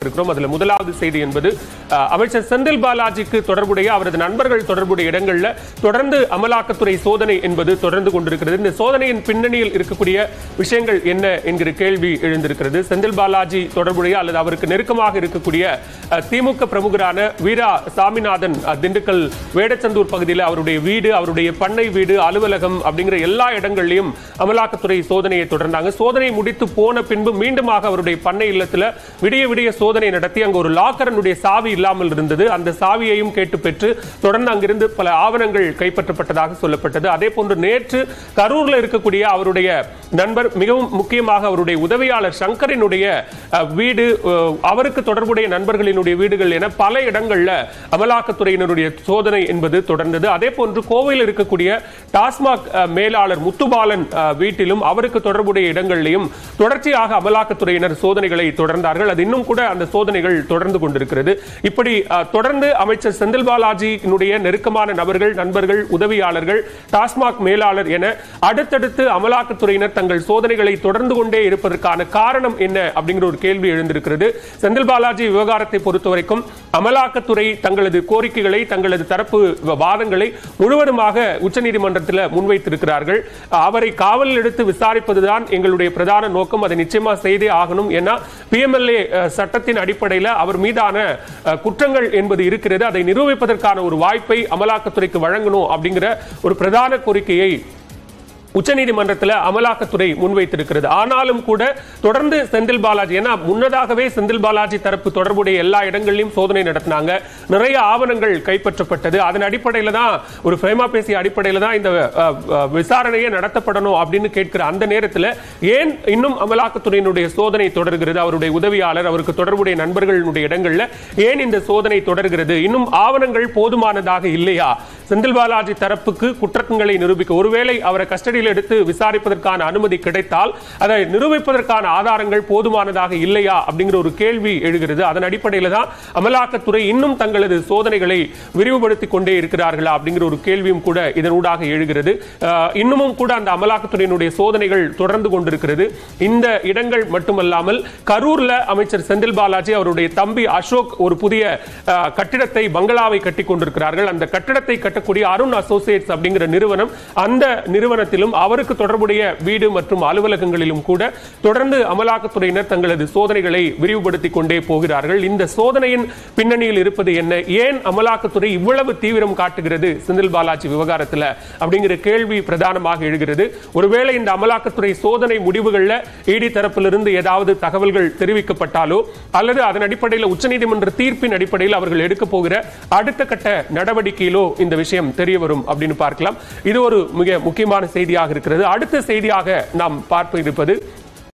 பார்த்திருக்கிறோம் அதுல முதலாவது செய்தி என்பது அஹ், அமைச்சர் செந்தில் பாலாஜிக்கு தொடர்புடைய அவரது நண்பர்கள் தொடர்புடைய இடங்கள்ல தொடர்ந்து அமலாக்கத்துறை சோதனை என்பது தொடர்ந்து கொண்டிருக்கிறது இந்த சோதனையின் பின்னணியில் இருக்கக்கூடிய விஷயங்கள் என்ன என்கிற கேள்வி எழுந்திருக்கிறது செந்தில் பாலாஜி தொடர்புடைய அல்லது அவருக்கு நெருக்கமாக இருக்கக்கூடிய அஹ், திமுக பிரமுகரான வீரா சாமிநாதன் அஹ், திண்டுக்கல் வேடச்சந்தூர் பகுதியில் அவருடைய வீடு அவருடைய பண்ணை வீடு அலுவலகம் அப்படிங்கிற எல்லா இடங்கள்லையும் அமலாக்கத்துறை சோதனையை தொடர்ந்தாங்க சோதனை முடித்து போன பின்பு மீண்டுமாக அவருடைய பண்ணை இல்லத்துல விடிய விடிய சோதனை நடத்தி அங்க ஒரு லாக்கரனுடைய சாவி இல்லாமல் இருந்தது அந்த சாவியையும் கேட்டு பெற்று தொடர்ந்து அங்கிருந்து பல ஆவணங்கள் கைப்பற்றப்பட்டதாக சொல்லப்பட்டது அதே போன்று நேற்று கரூர்ல இருக்கக்கூடிய அவருடைய நண்பர் மிகவும் முக்கியமாக அவருடைய உதவியாளர் சங்கரினுடைய அஹ், வீடு அஹ், அவருக்கு தொடர்புடைய நண்பர்களினுடைய வீடுகள் என பல இடங்கள்ல அமலாக்கத்துறையினருடைய சோதனை என்பது தொடர்ந்தது அதே போன்று கோவையில் இருக்கக்கூடிய டாஸ்மாக் அஹ், மேலாளர் முத்துபாலன் அஹ், வீட்டிலும் அவருக்கு தொடர்புடைய இடங்களிலும் தொடர்ச்சியாக அமலாக்கத்துறையினர் சோதனைகளை தொடர்ந்தார்கள் அது இன்னும் கூட அந்த சோதனைகள் தொடர்ந்து கொண்டிருக்கிறது இப்படி அஹ், தொடர்ந்து அமைச்சர் செந்தில் பாலாஜியினுடைய நெருக்கமான நபர்கள் நண்பர்கள் உதவியாளர்கள் டாஸ்மாக் மேலாளர் என அடுத்தடுத்து அமலாக்கத்துறையினர் தங்கள் சோதனைகளை தொடர்ந்து கொண்டே இருப்பதற்கான காரணம் என்ன அப்படிங்கிற ஒரு கேள்வி எழுந்திருக்கிறது செந்தில் பாலாஜி விவகாரத்தை பொறுத்தவரைக்கும் அமலாக்கத்துறை தங்களது கோரிக்கைகளை தங்களது தரப்பு வாதங்களை முழுவதுமாக உச்சநீதிமன்றத்தில் முன்வைத்திருக்கிறார்கள் அவரை காவலில் எடுத்து விசாரிப்பதுதான் எங்களுடைய பிரதான நோக்கம் அதை நிச்சயமா செய்தே ஆகணும் ஏன்னா பிஎம்எல்ஏ சட்டத்தின் அடிப்படையில் அவர் மீதான அஹ், குற்றங்கள் என்பது இருக்கிறது அதை நிரூபிப்பதற்கான ஒரு வாய்ப்பை அமலாக்கத்துறைக்கு வழங்கணும் அப்படிங்கிற ஒரு பிரதான கோரிக்கையை உச்சநீதிமன்றத்தில் அமலாக்கத்துறை முன்வைத்திருக்கிறது ஆனாலும் கூட தொடர்ந்து செந்தில் பாலாஜி ஏன்னா முன்னதாகவே செந்தில் பாலாஜி தரப்பு தொடர்புடைய எல்லா இடங்களிலும் சோதனை நடத்தினாங்க நிறைய ஆவணங்கள் கைப்பற்றப்பட்டது அதன் அடிப்படையில் தான் ஒரு ஃபேமா பேசிய அடிப்படையில் தான் இந்த அஹ், அஹ், விசாரணையே நடத்தப்படணும் அப்படின்னு கேட்கிற அந்த நேரத்தில் ஏன் இன்னும் அமலாக்கத்துறையினுடைய சோதனை தொடர்கிறது அவருடைய உதவியாளர் அவருக்கு தொடர்புடைய நண்பர்களுடைய இடங்கள்ல ஏன் இந்த சோதனை தொடர்கிறது இன்னும் ஆவணங்கள் போதுமானதாக இல்லையா செந்தில் பாலாஜி தரப்புக்கு குற்றங்களை நிரூபிக்க ஒருவேளை அவரை கஸ்டடியில் எடுத்து விசாரிப்பதற்கான அனுமதி கிடைத்தால் அதை நிரூபிப்பதற்கான ஆதாரங்கள் போதுமானதாக இல்லையா அப்படிங்கிற ஒரு கேள்வி எழுகிறது அதன் அடிப்படையில் தான் அமலாக்கத்துறை இன்னும் தங்களது சோதனைகளை விரிவுபடுத்திக் கொண்டே இருக்கிறார்களா அப்படிங்கிற ஒரு கேள்வியும் கூட இதனூடாக எழுகிறது அஹ், இன்னமும் கூட அந்த அமலாக்கத்துறையினுடைய சோதனைகள் தொடர்ந்து கொண்டிருக்கிறது இந்த இடங்கள் மட்டுமல்லாமல் கரூர்ல அமைச்சர் செந்தில் பாலாஜி அவருடைய தம்பி அசோக் ஒரு புதிய அஹ், கட்டிடத்தை பங்களாவை கட்டி கொண்டிருக்கிறார்கள் அந்த கட்டிடத்தை கட்டக்கூடிய அருண் அசோசியேட்ஸ் அப்படிங்கிற நிறுவனம் அந்த நிறுவனத்திலும் அவருக்கு தொடர்புடைய வீடு மற்றும் அலுவலகங்களிலும் கூட தொடர்ந்து அமலாக்கத்துறையினர் தங்களது சோதனைகளை விரிவுபடுத்திக் கொண்டே போகிறார்கள் இந்த சோதனையின் பின்னணியில் இருப்பது என்ன ஏன் அமலாக்கத்துறை இவ்வளவு தீவிரம் காட்டுகிறது செந்தில் பாலாஜி விவகாரத்தில் அப்படிங்கிற கேள்வி பிரதானமாக எழுகிறது ஒருவேளை இந்த அமலாக்கத்துறை சோதனை முடிவுகளில் இடி தரப்பிலிருந்து ஏதாவது தகவல்கள் தெரிவிக்கப்பட்டாலோ அல்லது அதன் அடிப்படையில் உச்சநீதிமன்ற தீர்ப்பின் அடிப்படையில் அவர்கள் எடுக்க போகிற அடுத்த கட்ட நடவடிக்கையிலோ இந்த விஷயம் தெரிய வரும் அப்படின்னு பார்க்கலாம் இது ஒரு மிக முக்கியமான செய்தியாக இருக்கிறது அடுத்த செய்தியாக நாம் பார்க்க இருப்பது